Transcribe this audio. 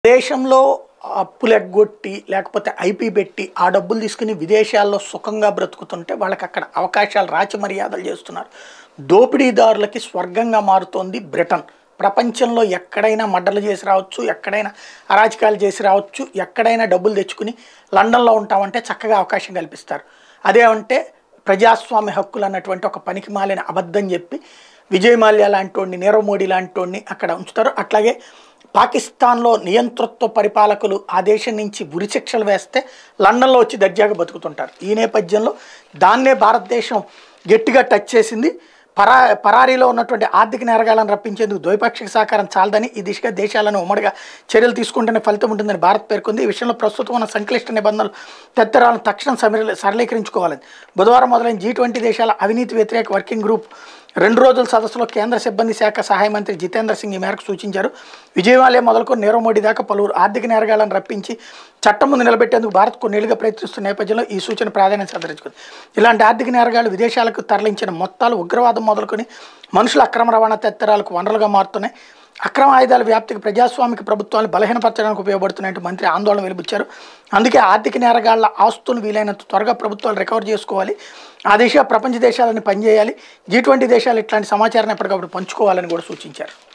దేశంలో అప్పులు ఎగ్గొట్టి లేకపోతే ఐపీ పెట్టి ఆ డబ్బులు తీసుకుని విదేశాల్లో సుఖంగా బ్రతుకుతుంటే వాళ్ళకి అక్కడ అవకాశాలు రాచి మర్యాదలు చేస్తున్నారు దోపిడీదారులకి స్వర్గంగా మారుతోంది బ్రిటన్ ప్రపంచంలో ఎక్కడైనా మడ్డలు చేసి రావచ్చు ఎక్కడైనా అరాచకాలు చేసి రావచ్చు ఎక్కడైనా డబ్బులు తెచ్చుకుని లండన్లో ఉంటామంటే చక్కగా అవకాశం కల్పిస్తారు అదేమంటే ప్రజాస్వామ్య హక్కులు అన్నటువంటి ఒక పనికి మాలిన అబద్ధం చెప్పి విజయ్ మాల్యా లాంటి వాడిని నీరవ్ మోడీ లాంటి వాడిని అక్కడ ఉంచుతారు అట్లాగే పాకిస్తాన్లో నియంతృత్వ పరిపాలకులు ఆ దేశం నుంచి ఉరిశిక్షలు వేస్తే లండన్లో వచ్చి దర్జాగా బతుకుతుంటారు ఈ నేపథ్యంలో దాన్నే భారతదేశం గట్టిగా టచ్ చేసింది పరా పరారీలో ఉన్నటువంటి ఆర్థిక నేరగాలను రప్పించేందుకు ద్వైపాక్షిక సహకారం చాలదని ఈ దిశగా దేశాలను ఉమ్మడిగా చర్యలు తీసుకుంటేనే ఫలితం ఉంటుందని భారత్ పేర్కొంది ఈ విషయంలో ప్రస్తుతం ఉన్న సంక్లిష్ట నిబంధనలు తదితరాలను తక్షణం సమీర సరళీకరించుకోవాలని బుధవారం మొదలైన జీ ట్వంటీ దేశాల అవినీతి వ్యతిరేక వర్కింగ్ గ్రూప్ రెండు రోజుల సదస్సులో కేంద్ర సిబ్బంది శాఖ సహాయ మంత్రి జితేంద్ర సింగ్ ఈ మేరకు సూచించారు విజయవాలే మొదలుకొని నీరవ్ మోడీ దాకా పలువురు ఆర్థిక నేరగాళ్లను రప్పించి చట్టం ముందు నిలబెట్టేందుకు భారత్ కొన్నేళ్లుగా ప్రయత్నిస్తున్న నేపథ్యంలో ఈ సూచన ప్రాధాన్యత సంతరించుకుంది ఇలాంటి ఆర్థిక నేరగాళ్లు విదేశాలకు తరలించిన మొత్తాలు ఉగ్రవాదం మొదలుకొని మనుషుల అక్రమ రవాణా తదితరాలకు వనరులుగా మారుతున్నాయి అక్రమ ఆయుధాల వ్యాప్తికి ప్రజాస్వామిక ప్రభుత్వాలు బలహీనపరచడానికి ఉపయోగపడుతున్నట్టు మంత్రి ఆందోళన వెలిబుచ్చారు అందుకే ఆర్థిక నేరగాళ్ల ఆస్తులు వీలైనంత త్వరగా ప్రభుత్వాలు రికవర్ చేసుకోవాలి ఆ దిశగా ప్రపంచ దేశాలని పనిచేయాలి జీ ట్వంటీ దేశాలు ఇట్లాంటి సమాచారాన్ని ఎప్పటికప్పుడు పంచుకోవాలని కూడా సూచించారు